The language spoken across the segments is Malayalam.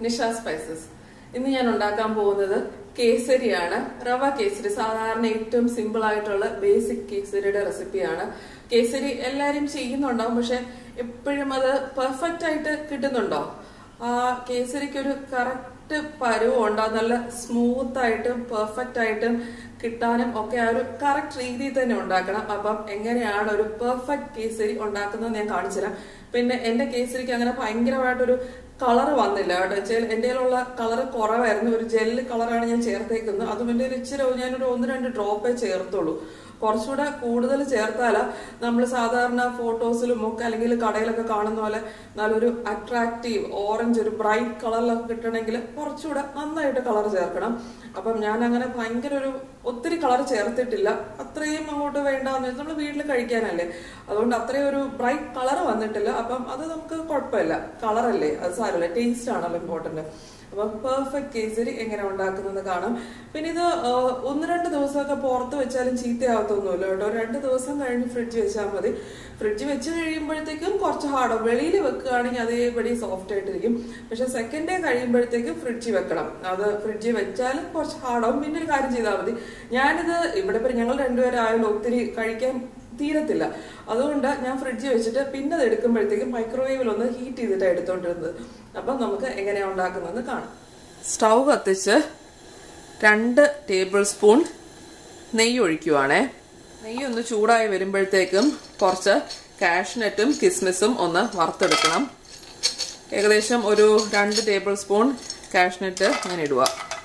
നിഷ സ്പൈസസ് ഇന്ന് ഞാൻ ഉണ്ടാക്കാൻ പോകുന്നത് കേസരിയാണ് റവ കേസരി സാധാരണ ഏറ്റവും സിമ്പിൾ ആയിട്ടുള്ള ബേസിക് കേസരിയുടെ റെസിപ്പിയാണ് കേസരി എല്ലാരും ചെയ്യുന്നുണ്ടാവും പക്ഷെ എപ്പോഴും അത് പെർഫെക്റ്റ് ആയിട്ട് കിട്ടുന്നുണ്ടോ ആ കേസരിക്ക് ഒരു കറക്റ്റ് പരുവം ഉണ്ടാവും നല്ല സ്മൂത്ത് ആയിട്ടും പെർഫെക്റ്റ് ആയിട്ടും കിട്ടാനും ഒക്കെ ആ ഒരു കറക്റ്റ് രീതിയിൽ തന്നെ ഉണ്ടാക്കണം അപ്പം എങ്ങനെയാണ് ഒരു പെർഫെക്റ്റ് കേസരി ഉണ്ടാക്കുന്നത് ഞാൻ കാണിച്ചുതരാം പിന്നെ എന്റെ കേസരിക്ക് അങ്ങനെ ഭയങ്കരമായിട്ടൊരു കളർ വന്നില്ല കേട്ടോ വെച്ചാൽ എന്റെ കയ്യിലുള്ള കളർ കുറവായിരുന്നു ഒരു ജെല്ല് കളറാണ് ഞാൻ ചേർത്തേക്കുന്നത് അതും എന്റെ ഒരു ഇച്ചിരി ഞാനൊരു ഒന്ന് രണ്ട് ഡ്രോപ്പേ ചേർത്തുള്ളൂ കുറച്ചുകൂടെ കൂടുതൽ ചേർത്താല നമ്മൾ സാധാരണ ഫോട്ടോസിലും ഒക്കെ അല്ലെങ്കിൽ കടയിലൊക്കെ കാണുന്ന പോലെ നല്ലൊരു അട്രാക്റ്റീവ് ഓറഞ്ച് ഒരു ബ്രൈറ്റ് കളറിലൊക്കെ കിട്ടണമെങ്കിൽ കുറച്ചുകൂടെ നന്നായിട്ട് കളർ ചേർക്കണം അപ്പം ഞാൻ അങ്ങനെ ഭയങ്കര ഒരു ഒത്തിരി കളർ ചേർത്തിട്ടില്ല അത്രയും അങ്ങോട്ട് വേണ്ടാന്ന് വെച്ചാൽ നമ്മൾ വീട്ടിൽ കഴിക്കാനല്ലേ അതുകൊണ്ട് അത്രയും ഒരു ബ്രൈറ്റ് കളർ വന്നിട്ടില്ല അപ്പം അത് നമുക്ക് കുഴപ്പമില്ല കളറല്ലേ അത് സാരമില്ല ടേസ്റ്റ് ആണല്ലോ ഇമ്പോർട്ടന്റ് അപ്പം പെർഫെക്റ്റ് കേസരി എങ്ങനെ ഉണ്ടാക്കുന്നത് കാണാം പിന്നെ ഇത് ആ, ഒന്ന് രണ്ട് ദിവസമൊക്കെ പുറത്ത് വെച്ചാലും ചീത്തയാവത്തൊന്നുമില്ല കേട്ടോ രണ്ട് ദിവസം കഴിഞ്ഞ് ഫ്രിഡ്ജ് വെച്ചാൽ മതി ഫ്രിഡ്ജ് വെച്ച് കഴിയുമ്പോഴത്തേക്കും കുറച്ച് ഹാർഡോ വെളിയിൽ വെക്കുകയാണെങ്കിൽ അതേപടി സോഫ്റ്റ് ആയിട്ടിരിക്കും പക്ഷെ സെക്കൻഡ് ഡേ കഴിയുമ്പോഴത്തേക്കും ഫ്രിഡ്ജിൽ വെക്കണം അത് ഫ്രിഡ്ജിൽ വെച്ചാലും കുറച്ച് ഹാർഡാവും പിന്നെ ഒരു കാര്യം ചെയ്താൽ മതി ഞാനിത് ഇവിടെ ഇപ്പൊ ഞങ്ങൾ രണ്ടുപേരായാലും ഒത്തിരി കഴിക്കാൻ തീരത്തില്ല അതുകൊണ്ട് ഞാൻ ഫ്രിഡ്ജിൽ വെച്ചിട്ട് പിന്നെ അത് എടുക്കുമ്പോഴത്തേക്കും മൈക്രോവേവിൽ ഒന്ന് ഹീറ്റ് ചെയ്തിട്ടാണ് എടുത്തോണ്ടിരുന്നത് അപ്പം നമുക്ക് എങ്ങനെയാണ് ഉണ്ടാക്കുന്നതെന്ന് കാണാം സ്റ്റൗ കത്തിച്ച് രണ്ട് ടേബിൾ സ്പൂൺ നെയ്യ് ഒഴിക്കുവാണേ നെയ്യ് ഒന്ന് ചൂടായി വരുമ്പോഴത്തേക്കും കുറച്ച് കാഷ്നട്ടും കിസ്മിസും ഒന്ന് വറുത്തെടുക്കണം ഏകദേശം ഒരു രണ്ട് ടേബിൾ സ്പൂൺ കാഷ്നട്ട് ഞാൻ ഇടുക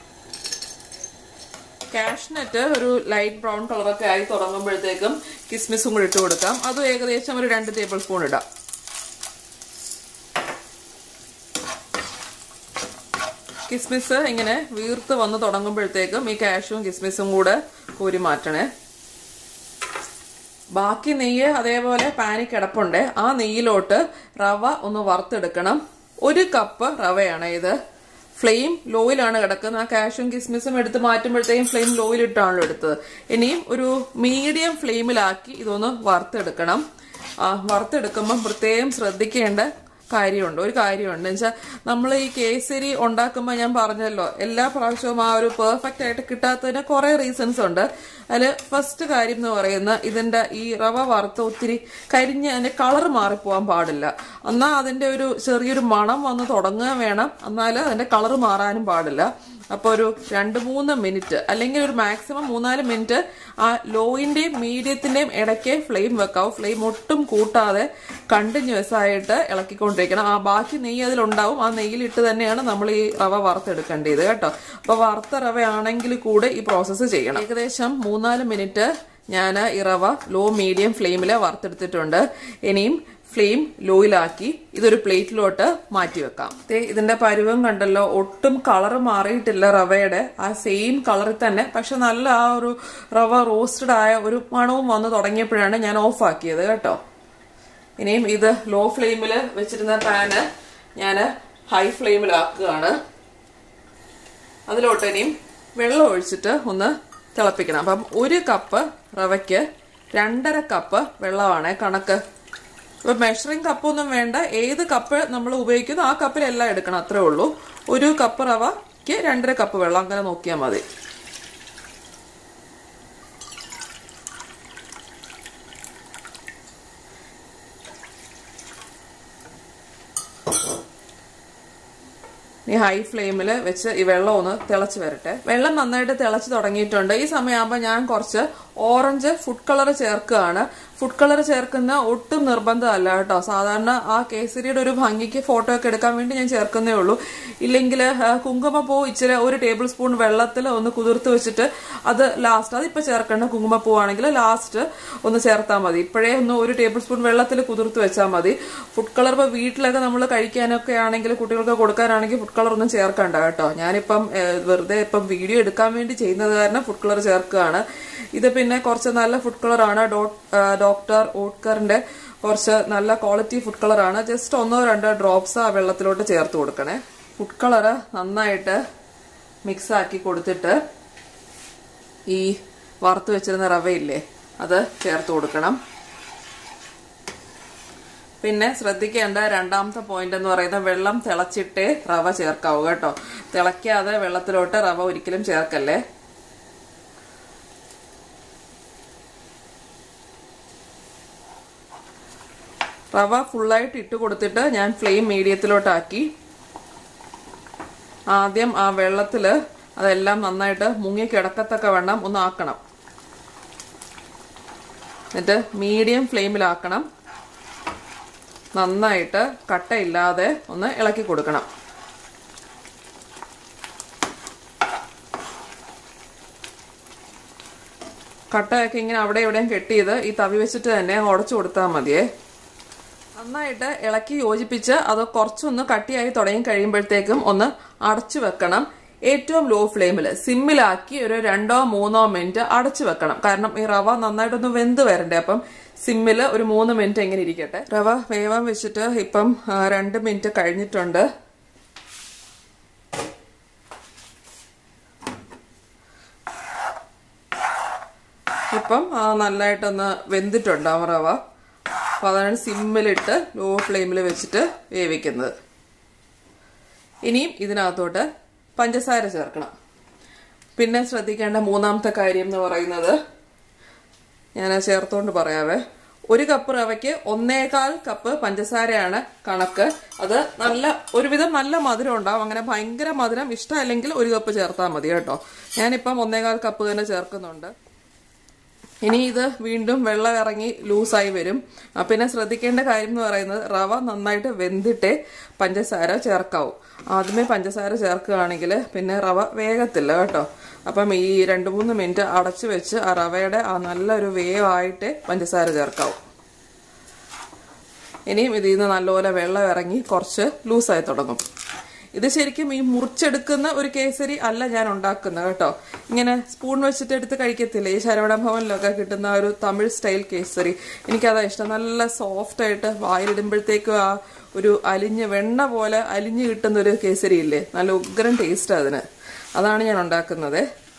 കാഷ്നട്ട് ഒരു ലൈറ്റ് ബ്രൗൺ കളറൊക്കെ ആയി തുടങ്ങുമ്പോഴത്തേക്കും കിസ്മിസും കൂടി ഇട്ട് കൊടുക്കാം അതും ഏകദേശം ഒരു രണ്ട് ടേബിൾ സ്പൂൺ ഇടാം കിസ്മിസ് ഇങ്ങനെ വീർത്ത് വന്ന് തുടങ്ങുമ്പോഴത്തേക്കും ഈ കാഷും കിസ്മിസും കൂടെ കോരി മാറ്റണേ ബാക്കി നെയ്യ് അതേപോലെ പാനിൽ കിടപ്പുണ്ട് ആ നെയ്യിലോട്ട് റവ ഒന്ന് വറുത്തെടുക്കണം ഒരു കപ്പ് റവയാണ് ഇത് ഫ്ലെയിം ലോയിലാണ് കിടക്കുന്നത് ആ കാഷും കിസ്മിസും എടുത്ത് മാറ്റുമ്പോഴത്തേക്കും ഫ്ലെയിം ലോയിലിട്ടാണല്ലോ എടുത്തത് ഇനിയും ഒരു മീഡിയം ഫ്ലെയിമിലാക്കി ഇതൊന്ന് വറുത്തെടുക്കണം ആ വറുത്തെടുക്കുമ്പോൾ പ്രത്യേകം ശ്രദ്ധിക്കേണ്ട കാര്യമുണ്ട് ഒരു കാര്യമുണ്ട് വെച്ചാൽ നമ്മൾ ഈ കേസരി ഉണ്ടാക്കുമ്പോൾ ഞാൻ പറഞ്ഞല്ലോ എല്ലാ പ്രാവശ്യവും ആ ഒരു പെർഫെക്റ്റ് ആയിട്ട് കിട്ടാത്തതിന് കുറെ റീസൺസ് ഉണ്ട് അതിൽ ഫസ്റ്റ് കാര്യം എന്ന് പറയുന്ന ഇതിന്റെ ഈ റവ വറുത്ത് ഒത്തിരി കരിഞ്ഞ് അതിന്റെ കളർ മാറിപ്പോവാൻ പാടില്ല എന്നാൽ അതിന്റെ ഒരു ചെറിയൊരു മണം വന്ന് തുടങ്ങുക വേണം എന്നാൽ അതിന്റെ കളർ മാറാനും പാടില്ല അപ്പോൾ ഒരു രണ്ട് മൂന്ന് മിനിറ്റ് അല്ലെങ്കിൽ ഒരു മാക്സിമം മൂന്നാല് മിനിറ്റ് ആ ലോയിന്റെയും മീഡിയത്തിന്റെയും ഇടയ്ക്ക് ഫ്ലെയിം വെക്കാവും ഫ്ലെയിം ഒട്ടും കൂട്ടാതെ കണ്ടിന്യൂസ് ആയിട്ട് ഇളക്കിക്കൊണ്ടിരിക്കണം ആ ബാക്കി നെയ്യ് അതിലുണ്ടാവും ആ നെയ്യിലിട്ട് തന്നെയാണ് നമ്മൾ ഈ റവ വറുത്തെടുക്കേണ്ടത് കേട്ടോ അപ്പൊ വറുത്ത റവ ആണെങ്കിൽ കൂടെ ഈ പ്രോസസ്സ് ചെയ്യണം ഏകദേശം മൂന്നാല് മിനിറ്റ് ഞാൻ ഈ റവ ലോ മീഡിയം ഫ്ലെയിമിൽ വറുത്തെടുത്തിട്ടുണ്ട് ഇനിയും ഫ്ലെയിം ലോയിലാക്കി ഇതൊരു പ്ലേറ്റിലോട്ട് മാറ്റി വെക്കാം ദേ ഇതിന്റെ പരുവം കണ്ടല്ലോ ഒട്ടും കളർ മാറിയിട്ടില്ല റവയുടെ ആ സെയിം കളറിൽ തന്നെ പക്ഷെ നല്ല ആ ഒരു റവ റോസ്റ്റഡ് ആയ ഒരു മണവും വന്ന് തുടങ്ങിയപ്പോഴാണ് ഞാൻ ഓഫ് ആക്കിയത് കേട്ടോ ഇനിയും ഇത് ലോ ഫ്ലെയിമിൽ വെച്ചിരുന്ന പാന് ഞാൻ ഹൈ ഫ്ലെയിമിലാക്കുകയാണ് അതിലോട്ട് ഇനിയും വെള്ളം ഒഴിച്ചിട്ട് ഒന്ന് തിളപ്പിക്കണം അപ്പം ഒരു കപ്പ് റവയ്ക്ക് രണ്ടര കപ്പ് വെള്ളമാണ് കണക്ക് ഇപ്പൊ മെഷറിംഗ് കപ്പൊന്നും വേണ്ട ഏത് കപ്പ് നമ്മൾ ഉപയോഗിക്കുന്നു ആ കപ്പിലെല്ലാം എടുക്കണം അത്രേ ഉള്ളൂ ഒരു കപ്പ് റവയ്ക്ക് രണ്ടര കപ്പ് വെള്ളം അങ്ങനെ നോക്കിയാൽ മതി ഇനി ഹൈ ഫ്ലെയിമിൽ വെച്ച് ഈ വെള്ളം ഒന്ന് തിളച്ച് വരട്ടെ വെള്ളം നന്നായിട്ട് തിളച്ച് തുടങ്ങിയിട്ടുണ്ട് ഈ സമയമാകുമ്പോൾ ഞാൻ കുറച്ച് ഓറഞ്ച് ഫുഡ് കളർ ചേർക്കുകയാണ് ഫുഡ് കളർ ചേർക്കുന്ന ഒട്ടും നിർബന്ധമല്ല കേട്ടോ സാധാരണ ആ കേസരിയുടെ ഒരു ഭംഗിക്ക് ഫോട്ടോ ഒക്കെ എടുക്കാൻ വേണ്ടി ഞാൻ ചേർക്കുന്നേ ഉള്ളൂ ഇല്ലെങ്കിൽ കുങ്കുമപ്പൂ ഇച്ചിരി ഒരു ടേബിൾ സ്പൂൺ വെള്ളത്തിൽ ഒന്ന് കുതിർത്ത് വെച്ചിട്ട് അത് ലാസ്റ്റ് അതിപ്പോ ചേർക്കേണ്ട കുങ്കുമപ്പൂ ആണെങ്കിൽ ലാസ്റ്റ് ഒന്ന് ചേർത്താൽ മതി ഇപ്പോഴേ ഒന്ന് ഒരു ടേബിൾ സ്പൂൺ വെള്ളത്തിൽ കുതിർത്ത് വെച്ചാൽ മതി ഫുഡ് കളർ ഇപ്പോൾ വീട്ടിലൊക്കെ നമ്മൾ കഴിക്കാനൊക്കെ ആണെങ്കിൽ കുട്ടികൾക്ക് കൊടുക്കാനാണെങ്കിൽ ഫുഡ് കളർ ഒന്നും ചേർക്കണ്ട കേട്ടോ ഞാനിപ്പം ഏഹ്, വെറുതെ ഇപ്പം വീഡിയോ എടുക്കാൻ വേണ്ടി ചെയ്യുന്നത് കാരണം ഫുഡ് കളർ ചേർക്കുകയാണ് ഇത് പിന്നെ കുറച്ച് നല്ല ഫുഡ് കളറാണ് ഡോക്ടർ ഓട്ട്കറിന്റെ കുറച്ച് നല്ല ക്വാളിറ്റി ഫുഡ് കളറാണ് ജസ്റ്റ് ഒന്നോ രണ്ടോ ഡ്രോപ്സ് ആ വെള്ളത്തിലോട്ട് ചേർത്ത് കൊടുക്കണേ ഫുഡ് കളർ നന്നായിട്ട് മിക്സ് ആക്കി കൊടുത്തിട്ട് ഈ വറുത്ത് വെച്ചിരുന്ന റവയില്ലേ അത് ചേർത്ത് കൊടുക്കണം പിന്നെ ശ്രദ്ധിക്കേണ്ട രണ്ടാമത്തെ പോയിന്റ് എന്ന് പറയുന്നത് വെള്ളം തിളച്ചിട്ടേ റവ ചേർക്കാവൂ കേട്ടോ തിളയ്ക്കാതെ വെള്ളത്തിലോട്ട് റവ ഒരിക്കലും ചേർക്കല്ലേ റവ ഫുള്ളായിട്ട് ഇട്ട് കൊടുത്തിട്ട് ഞാൻ ഫ്ലെയിം മീഡിയത്തിലോട്ടാക്കി ആദ്യം ആ വെള്ളത്തിൽ അതെല്ലാം നന്നായിട്ട് മുങ്ങി കിടക്കത്തക്ക വണ്ണം ഒന്ന് ആക്കണം എന്നിട്ട് മീഡിയം ഫ്ലെയിമിലാക്കണം നന്നായിട്ട് കട്ടയില്ലാതെ ഒന്ന് ഇളക്കി കൊടുക്കണം കട്ടയൊക്കെ ഇങ്ങനെ അവിടെ എവിടെയും കെട്ടിയത് ഈ തവി വെച്ചിട്ട് തന്നെ ഉടച്ചു കൊടുത്താൽ മതിയേ നന്നായിട്ട് ഇളക്കി യോജിപ്പിച്ച് അത് കുറച്ചൊന്ന് കട്ടിയായി തുടങ്ങി കഴിയുമ്പോഴത്തേക്കും ഒന്ന് അടച്ചു വെക്കണം ഏറ്റവും ലോ ഫ്ലെയിമിൽ സിമ്മിലാക്കി ഒരു രണ്ടോ മൂന്നോ മിനിറ്റ് അടച്ചു വെക്കണം കാരണം ഈ റവ നന്നായിട്ടൊന്ന് വെന്ത് വരണ്ടേ അപ്പം സിമ്മിൽ ഒരു മൂന്ന് മിനിറ്റ് എങ്ങനെ ഇരിക്കട്ടെ റവ വേവാൻ വെച്ചിട്ട് ഇപ്പം ആ, രണ്ട് മിനിറ്റ് കഴിഞ്ഞിട്ടുണ്ട് ഇപ്പം ആ, നന്നായിട്ടൊന്ന് വെന്തിട്ടുണ്ടാവും റവ അപ്പോൾ അതാണ് സിമ്മിലിട്ട് ലോ ഫ്ലെയിമിൽ വെച്ചിട്ട് വേവിക്കുന്നത് ഇനിയും ഇതിനകത്തോട്ട് പഞ്ചസാര ചേർക്കണം പിന്നെ ശ്രദ്ധിക്കേണ്ട മൂന്നാമത്തെ കാര്യം എന്ന് പറയുന്നത് ഞാൻ ചേർത്തോണ്ട് പറയാവേ ഒരു കപ്പ് റവയ്ക്ക് ഒന്നേകാൽ കപ്പ് പഞ്ചസാരയാണ് കണക്ക് അത് നല്ല ഒരുവിധം നല്ല മധുരം ഉണ്ടാവും അങ്ങനെ ഭയങ്കര മധുരം ഇഷ്ടമല്ലെങ്കിൽ ഒരു കപ്പ് ചേർത്താൽ മതി കേട്ടോ ഞാനിപ്പം ഒന്നേകാൽ കപ്പ് തന്നെ ചേർക്കുന്നുണ്ട് ഇനി ഇത് വീണ്ടും വെള്ളം ഇറങ്ങി ലൂസായി വരും ആ, പിന്നെ ശ്രദ്ധിക്കേണ്ട കാര്യം എന്ന് പറയുന്നത് റവ നന്നായിട്ട് വെന്തിട്ടേ പഞ്ചസാര ചേർക്കാവൂ ആദ്യമേ പഞ്ചസാര ചേർക്കുകയാണെങ്കിൽ പിന്നെ റവ വേഗത്തില്ല കേട്ടോ അപ്പം ഈ രണ്ട് മൂന്ന് മിനിറ്റ് അടച്ചു വെച്ച് ആ റവയുടെ ആ നല്ലൊരു വേവായിട്ട് പഞ്ചസാര ചേർക്കാവൂ ഇനിയും ഇതിൽ നിന്ന് നല്ലപോലെ വെള്ളം ഇറങ്ങി കുറച്ച് ലൂസായി തുടങ്ങും ഇത് ശരിക്കും ഈ മുറിച്ചെടുക്കുന്ന ഒരു കേസരി അല്ല ഞാൻ ഉണ്ടാക്കുന്നത് കേട്ടോ ഇങ്ങനെ സ്പൂൺ വെച്ചിട്ട് എടുത്ത് കഴിക്കത്തില്ലേ ഈ ശരവണ ഭവനിലൊക്കെ കിട്ടുന്ന ഒരു തമിഴ് സ്റ്റൈൽ കേസരി എനിക്കതാ ഇഷ്ടം നല്ല സോഫ്റ്റ് ആയിട്ട് വായിലിടുമ്പോഴത്തേക്കും ആ ഒരു അലിഞ്ഞ് വെണ്ണ പോലെ അലിഞ്ഞ് കിട്ടുന്ന ഒരു കേസരി ഇല്ലേ നല്ല ഉഗ്രൻ ടേസ്റ്റ് അതിന് അതാണ് ഞാൻ ഉണ്ടാക്കുന്നത്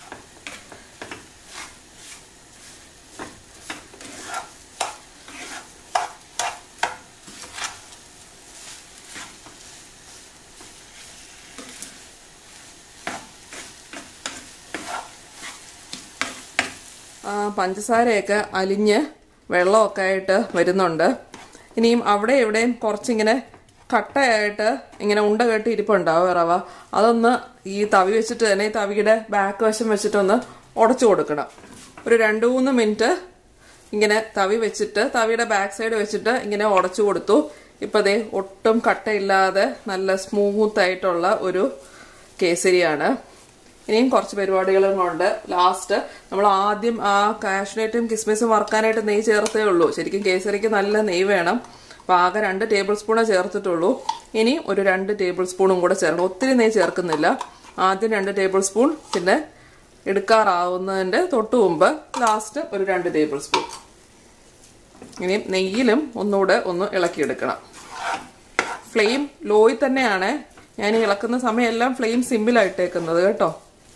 ആ, പഞ്ചസാരയൊക്കെ അലിഞ്ഞ് വെള്ളമൊക്കെ ആയിട്ട് വരുന്നുണ്ട് ഇനിയും അവിടെ ഇവിടെയും കുറച്ചിങ്ങനെ കട്ടയായിട്ട് ഇങ്ങനെ ഉണ്ട കെട്ടി ഇരിപ്പുണ്ടാവും റവ അതൊന്ന് ഈ തവി വെച്ചിട്ട് തന്നെ ഈ തവിയുടെ ബാക്ക് വശം വെച്ചിട്ടൊന്ന് ഉടച്ചു കൊടുക്കണം ഒരു രണ്ട് മൂന്ന് മിനിറ്റ് ഇങ്ങനെ തവി വെച്ചിട്ട് തവിയുടെ ബാക്ക് സൈഡ് വെച്ചിട്ട് ഇങ്ങനെ ഉടച്ചു കൊടുത്തു ഇപ്പൊ ദേ ഒട്ടും കട്ടയില്ലാതെ നല്ല സ്മൂത്ത് ആയിട്ടുള്ള ഒരു കേസരിയാണ് ഇനിയും കുറച്ച് പരിപാടികളും കൊണ്ട് ലാസ്റ്റ് നമ്മൾ ആദ്യം ആ കാഷ്നേറ്റും കിസ്മിസും വറുക്കാനായിട്ട് നെയ്യ് ചേർത്തേ ഉള്ളൂ ശരിക്കും കേസരിക്ക് നല്ല നെയ്യ് വേണം അപ്പോൾ ആകെ രണ്ട് ടേബിൾ സ്പൂണേ ചേർത്തിട്ടുള്ളൂ ഇനി ഒരു രണ്ട് ടേബിൾ സ്പൂണും കൂടെ ചേർക്കണം ഒത്തിരി നെയ്യ് ചേർക്കുന്നില്ല ആദ്യം രണ്ട് ടേബിൾ സ്പൂൺ പിന്നെ എടുക്കാറാവുന്നതിൻ്റെ തൊട്ട് മുമ്പ് ലാസ്റ്റ് ഒരു രണ്ട് ടേബിൾ സ്പൂൺ ഇനി നെയ്യിലും ഒന്നുകൂടെ ഒന്ന് ഇളക്കിയെടുക്കണം ഫ്ലെയിം ലോയിൽ തന്നെയാണ് ഞാൻ ഈ ഇളക്കുന്ന സമയമെല്ലാം ഫ്ലെയിം സിമ്പിളായിട്ടേക്കുന്നത് കേട്ടോ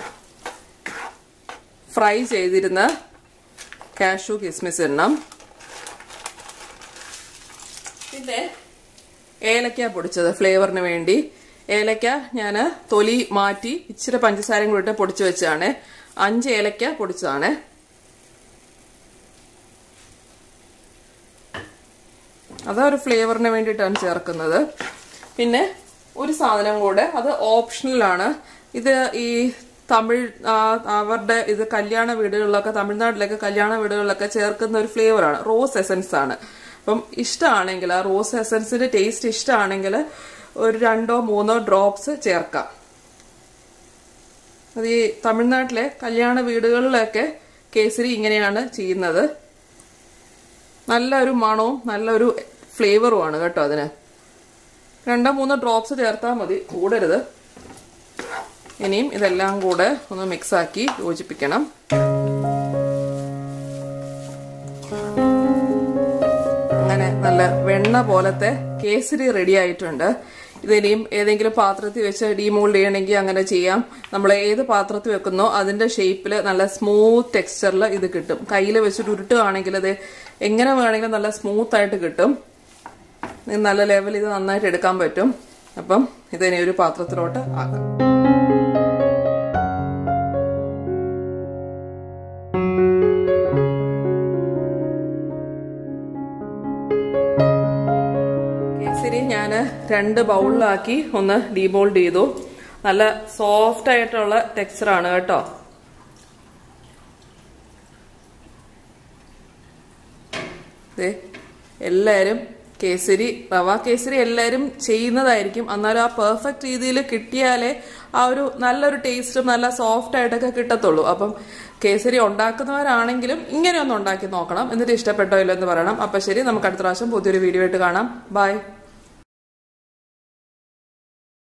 ഫ്രൈ ചെയ്തിരുന്ന കാഷു കിസ്മിസ് എണ്ണം പിന്നെ ഏലക്ക പൊടിച്ചത് ഫ്ലേവറിന് വേണ്ടി ഏലക്ക ഞാൻ തൊലി മാറ്റി ഇച്ചിരി പഞ്ചസാരയും കൂടി ഇട്ട് പൊടിച്ചു വെച്ചാണ് അഞ്ച് ഏലക്ക പൊടിച്ചതാണ് അതൊരു ഫ്ലേവറിന് വേണ്ടിയിട്ടാണ് ചേർക്കുന്നത് പിന്നെ ഒരു സാധനം കൂടെ അത് ഓപ്ഷണലാണ് ഇത് ഈ തമിഴ് ആ, അവരുടെ ഇത് കല്യാണ വീടുകളിലൊക്കെ തമിഴ്നാട്ടിലൊക്കെ കല്യാണ വീടുകളിലൊക്കെ ചേർക്കുന്ന ഒരു ഫ്ലേവറാണ് റോസ് എസൻസ് ആണ് അപ്പം ഇഷ്ടമാണെങ്കിൽ ആ റോസ് എസൻസിന്റെ ടേസ്റ്റ് ഇഷ്ടമാണെങ്കിൽ ഒരു രണ്ടോ മൂന്നോ ഡ്രോപ്സ് ചേർക്കാം അത് ഈ തമിഴ്നാട്ടിലെ കല്യാണ വീടുകളിലൊക്കെ കേസരി ഇങ്ങനെയാണ് ചെയ്യുന്നത് നല്ലൊരു മണവും നല്ലൊരു ഫ്ലേവറുമാണ് കേട്ടോ അതിന് രണ്ടോ മൂന്നോ ഡ്രോപ്സ് ചേർത്താൽ മതി കൂടരുത് ഇനിയും ഇതെല്ലാം കൂടെ ഒന്ന് മിക്സാക്കി യോജിപ്പിക്കണം അങ്ങനെ നല്ല വെണ്ണ പോലത്തെ കേസരി റെഡി ആയിട്ടുണ്ട് ഇതിനിയും ഏതെങ്കിലും പാത്രത്തിൽ വെച്ച് ഡീമോൾഡ് ചെയ്യണമെങ്കിൽ അങ്ങനെ ചെയ്യാം നമ്മൾ ഏത് പാത്രത്തിൽ വെക്കുന്നോ അതിന്റെ ഷേപ്പിൽ നല്ല സ്മൂത്ത് ടെക്സ്ചറിൽ ഇത് കിട്ടും കയ്യിൽ വെച്ചിട്ട് ഉരുട്ടുകയാണെങ്കിൽ അത് എങ്ങനെ വേണമെങ്കിലും നല്ല സ്മൂത്ത് ആയിട്ട് കിട്ടും നല്ല ലെവൽ ഇത് നന്നായിട്ട് എടുക്കാൻ പറ്റും അപ്പം ഇതിനെ ഒരു പാത്രത്തിലോട്ട് ആക്കാം കേസരി ഞാൻ രണ്ട് ബൗളിലാക്കി ഒന്ന് ഡീബോൾഡ് ചെയ്തു നല്ല സോഫ്റ്റ് ആയിട്ടുള്ള ടെക്സ്ചറാണ് കേട്ടോ ദേ, എല്ലാവരും കേസരി റവ കേസരി എല്ലാവരും ചെയ്യുന്നതായിരിക്കും എന്നാലും ആ പെർഫെക്റ്റ് രീതിയിൽ കിട്ടിയാലേ ആ ഒരു നല്ലൊരു ടേസ്റ്റും നല്ല സോഫ്റ്റ് ആയിട്ടൊക്കെ കിട്ടത്തുള്ളൂ അപ്പം കേസരി ഉണ്ടാക്കുന്നവരാണെങ്കിലും ഇങ്ങനെ ഒന്ന് ഉണ്ടാക്കി നോക്കണം എന്നിട്ട് ഇഷ്ടപ്പെട്ടോ ഇല്ലോ എന്ന് പറയണം അപ്പം ശരി നമുക്ക് അടുത്ത പ്രാവശ്യം പുതിയൊരു വീഡിയോ ആയിട്ട് കാണാം ബൈ